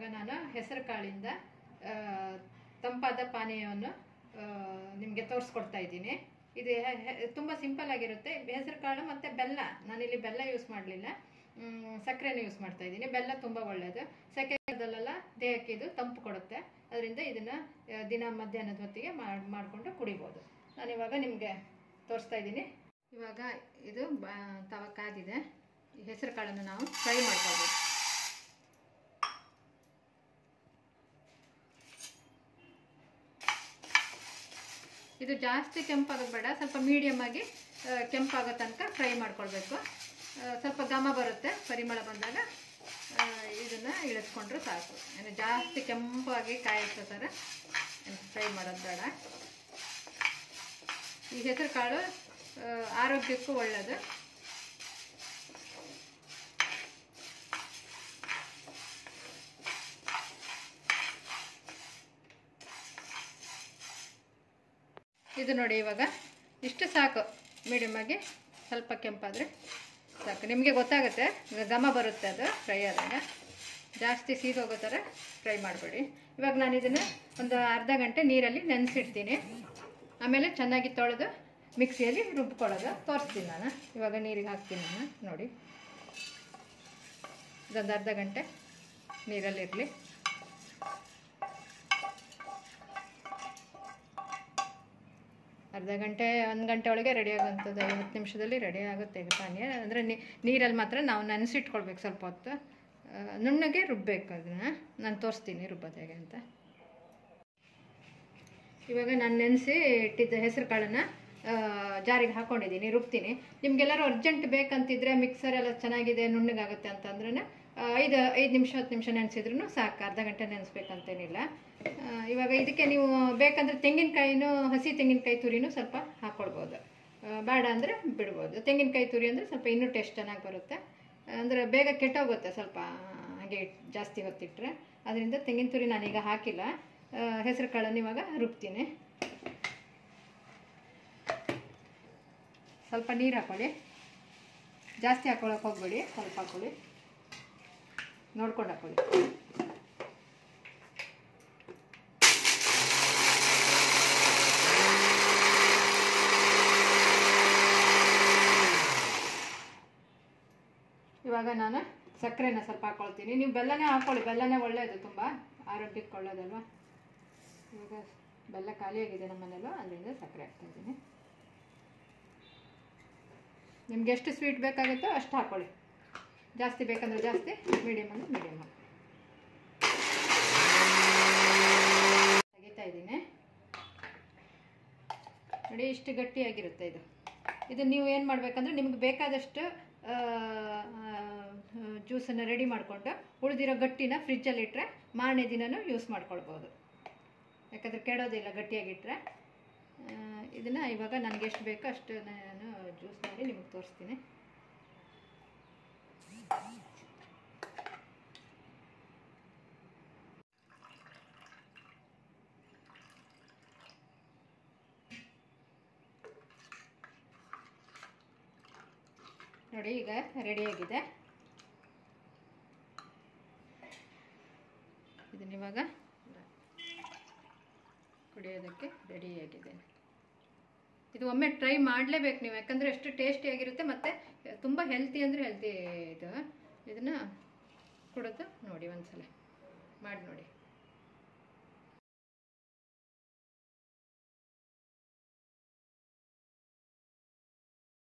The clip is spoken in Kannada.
ನಾನು ಹೆಸರು ಕಾಳಿಂದ ಆ, ತಂಪಾದ ಪಾನೀಯವನ್ನು ನಿಮಗೆ ತೋರಿಸ್ಕೊಡ್ತಾ ಇದ್ದೀನಿ ಇದು ಹೆ- ಹೆ- ತುಂಬ ಸಿಂಪಲ್ ಆಗಿರುತ್ತೆ ಹೆಸರು ಕಾಳು ಮತ್ತು ಬೆಲ್ಲ ನಾನಿಲ್ಲಿ ಬೆಲ್ಲ ಯೂಸ್ ಮಾಡಲಿಲ್ಲ ಸಕ್ಕರೆನ ಯೂಸ್ ಮಾಡ್ತಾ ಇದ್ದೀನಿ ಬೆಲ್ಲ ತುಂಬ ಒಳ್ಳೆಯದು ಸೆಕೆದಲ್ಲೆಲ್ಲ ದೇಹಕ್ಕೆ ಇದು ತಂಪು ಕೊಡುತ್ತೆ ಅದರಿಂದ ಇದನ್ನು ದಿನ ಮಧ್ಯಾಹ್ನದ ಹೊತ್ತಿಗೆ ಮಾಡಿ ಮಾಡಿಕೊಂಡು ಕುಡಿಬೋದು ನಾನಿವಾಗ ನಿಮಗೆ ತೋರಿಸ್ತಾ ಇದ್ದೀನಿ ಇವಾಗ ಇದು ಬ ತವ ಕಾದಿದೆ ಈ ಹೆಸರು ಕಾಳನ್ನು ನಾವು ಫ್ರೈ ಮಾಡ್ಕೊಳ್ಬೇಕು ಇದು ಜಾಸ್ತಿ ಕೆಂಪಾಗೋದು ಬೇಡ ಸ್ವಲ್ಪ ಮೀಡಿಯಮ್ ಆಗಿ ಆ, ಕೆಂಪಾಗೋ ತನಕ ಫ್ರೈ ಮಾಡ್ಕೊಳ್ಬೇಕು ಆ, ಸ್ವಲ್ಪ ಘಮ ಬರುತ್ತೆ ಪರಿಮಳ ಬಂದಾಗ ಇದನ್ನು ಇಳಿಸ್ಕೊಂಡ್ರೆ ಸಾಕು ಏನು ಜಾಸ್ತಿ ಕೆಂಪಾಗಿ ಕಾಯಿಸೋ ಥರ ಫ್ರೈ ಮಾಡೋದು ಬೇಡ ಈ ಹೆಸರು ಕಾಳು ಆ, ಆರೋಗ್ಯಕ್ಕೂ ಒಳ್ಳೆಯದು ಇದು ನೋಡಿ ಇವಾಗ ಇಷ್ಟು ಸಾಕು ಮೀಡಿಯಮ್ ಆಗಿ ಸ್ವಲ್ಪ ಕೆಂಪಾದರೆ ಸಾಕು ನಿಮಗೆ ಗೊತ್ತಾಗುತ್ತೆ ಈಗ ಘಮ ಬರುತ್ತೆ ಅದು ಫ್ರೈ ಆದಾಗ ಜಾಸ್ತಿ ಸೀದೋಗೋ ಥರ ಫ್ರೈ ಮಾಡಬೇಡಿ ಇವಾಗ ನಾನು ಇದನ್ನು ಒಂದು ಅರ್ಧ ಗಂಟೆ ನೀರಲ್ಲಿ ನೆನೆಸಿಡ್ತೀನಿ ಆಮೇಲೆ ಚೆನ್ನಾಗಿ ತೊಳೆದು ಮಿಕ್ಸಿಯಲ್ಲಿ ರುಬ್ಕೊಳ್ಳೋದು ತೋರಿಸ್ತೀನಿ ನಾನು ಇವಾಗ ನೀರಿಗೆ ಹಾಕ್ತೀನಿ ನಾನು ನೋಡಿ ಇದೊಂದು ಅರ್ಧ ಗಂಟೆ ನೀರಲ್ಲಿರಲಿ ಅರ್ಧ ಗಂಟೆ ಒಂದು ಗಂಟೆ ಒಳಗೆ ರೆಡಿ ಆಗುವಂಥದ್ದು ಐವತ್ತು ನಿಮಿಷದಲ್ಲಿ ರೆಡಿ ಆಗುತ್ತೆ ಇದು ಪಾನೀಯ ಅಂದರೆ ನೀರಲ್ಲಿ ಮಾತ್ರ ನಾವು ನೆನೆಸಿಟ್ಕೊಳ್ಬೇಕು ಸ್ವಲ್ಪ ಹೊತ್ತು ಆ, ನುಣ್ಣಗೆ ರುಬ್ಬಬೇಕು ಅದನ್ನು ನಾನು ತೋರಿಸ್ತೀನಿ ರುಬ್ಬೋದು ಹೇಗೆ ಅಂತ ಇವಾಗ ನಾನು ನೆನೆಸಿ ಇಟ್ಟಿದ್ದ ಹೆಸರು ಕಾಳನ್ನು ಜಾರಿಗೆ ಹಾಕೊಂಡಿದ್ದೀನಿ ರುಬ್ತೀನಿ ನಿಮಗೆಲ್ಲರೂ ಅರ್ಜೆಂಟ್ ಬೇಕಂತಿದ್ರೆ ಮಿಕ್ಸರ್ ಎಲ್ಲ ಚೆನ್ನಾಗಿದೆ ನುಣ್ಣಗಾಗುತ್ತೆ ಅಂತಂದ್ರೆ ಐದು ಐದು ನಿಮಿಷ ಹತ್ತು ನಿಮಿಷ ನೆನೆಸಿದ್ರು ಸಾಕು ಅರ್ಧ ಗಂಟೆ ನೆನೆಸ್ಬೇಕಂತೇನಿಲ್ಲ ಆ, ಇವಾಗ ಇದಕ್ಕೆ ನೀವು ಬೇಕಂದ್ರೆ ತೆಂಗಿನಕಾಯಿನೂ ಹಸಿ ತೆಂಗಿನಕಾಯಿ ತುರಿನೂ ಸ್ವಲ್ಪ ಹಾಕ್ಕೊಳ್ಬೋದು ಆ, ಬೇಡ ಅಂದರೆ ಬಿಡ್ಬೋದು ತೆಂಗಿನಕಾಯಿ ತುರಿ ಅಂದರೆ ಸ್ವಲ್ಪ ಇನ್ನೂ ಟೇಸ್ಟ್ ಚೆನ್ನಾಗಿ ಬರುತ್ತೆ ಅಂದರೆ ಬೇಗ ಕೆಟ್ಟೋಗುತ್ತೆ ಸ್ವಲ್ಪ ಹಾಗೆ ಇಟ್- ಜಾಸ್ತಿ ಹೊತ್ತಿಟ್ರೆ ಅದರಿಂದ ತೆಂಗಿನ ತುರಿ ನಾನೀಗ ಹಾಕಿಲ್ಲ ಹೆಸರು ಕಾಳನ್ನು ಇವಾಗ ರುಬ್ತೀನಿ ಸ್ವಲ್ಪ ನೀರು ಹಾಕೊಳ್ಳಿ ಜಾಸ್ತಿ ಹಾಕೊಳ್ಳೋಕೆ ಹೋಗ್ಬೇಡಿ ಸ್ವಲ್ಪ ಹಾಕೊಳ್ಳಿ ನೋಡ್ಕೊಂಡು ಹಾಕೊಳ್ಳಿ ಇವಾಗ ನಾನು ಸಕ್ಕರೆನ ಸ್ವಲ್ಪ ಹಾಕ್ಕೊಳ್ತೀನಿ ನೀವು ಬೆಲ್ಲನೇ ಹಾಕ್ಕೊಳ್ಳಿ ಬೆಲ್ಲನೇ ಒಳ್ಳೆಯದು ತುಂಬ ಆರೋಗ್ಯಕ್ಕೆ ಒಳ್ಳೆಯದಲ್ವಾ ಇವಾಗ ಬೆಲ್ಲ ಖಾಲಿಯಾಗಿದೆ ನಮ್ಮ ಮನೇಲೂ ಅದರಿಂದ ಸಕ್ಕರೆ ಹಾಕ್ತಾ ಇದ್ದೀನಿ ನಿಮ್ಗೆ ಎಷ್ಟು ಸ್ವೀಟ್ ಬೇಕಾಗುತ್ತೋ ಅಷ್ಟು ಹಾಕ್ಕೊಳ್ಳಿ ಜಾಸ್ತಿ ಬೇಕಂದ್ರೆ ಜಾಸ್ತಿ ಮೀಡಿಯಮ್ ಅಂದರೆ ಮೀಡಿಯಮ್ ಹಾಕಿ ತೆಗಿತಾ ಇದ್ದೀನಿ ನೋಡಿ ಇಷ್ಟು ಗಟ್ಟಿಯಾಗಿರುತ್ತೆ ಇದು ಇದು ನೀವು ಏನು ಮಾಡಬೇಕಂದ್ರೆ ನಿಮ್ಗೆ ಬೇಕಾದಷ್ಟು ಜ್ಯೂಸನ್ನು ರೆಡಿ ಮಾಡಿಕೊಂಡು ಉಳಿದಿರೋ ಗಟ್ಟಿನ ಫ್ರಿಜ್ಜಲ್ಲಿ ಇಟ್ಟರೆ ಮಾರನೇ ದಿನನೂ ಯೂಸ್ ಮಾಡ್ಕೊಳ್ಬೋದು ಯಾಕಂದರೆ ಕೆಡೋದಿಲ್ಲ ಗಟ್ಟಿಯಾಗಿಟ್ಟರೆ ಇದನ್ನು ಇವಾಗ ನನಗೆ ಎಷ್ಟು ಬೇಕೋ ಅಷ್ಟು ನಾನು ಜ್ಯೂಸ್ ಮಾಡಿ ನಿಮಗೆ ತೋರಿಸ್ತೀನಿ ನೋಡಿ ಈಗ ರೆಡಿಯಾಗಿದೆ ಇದನ್ನ ಇವಾಗ ಕುಡಿಯೋದಕ್ಕೆ ರೆಡಿಯಾಗಿದೆ ಇದು ಒಮ್ಮೆ ಟ್ರೈ ಮಾಡಲೇಬೇಕು ನೀವು ಯಾಕಂದರೆ ಎಷ್ಟು ಟೇಸ್ಟಿಯಾಗಿರುತ್ತೆ ಮತ್ತು ತುಂಬ ಹೆಲ್ತಿ ಅಂದರೆ ಹೆಲ್ತಿ ಇದು ಇದನ್ನು ಕುಡಿದು ನೋಡಿ ಒಂದ್ಸಲ ಮಾಡಿ ನೋಡಿ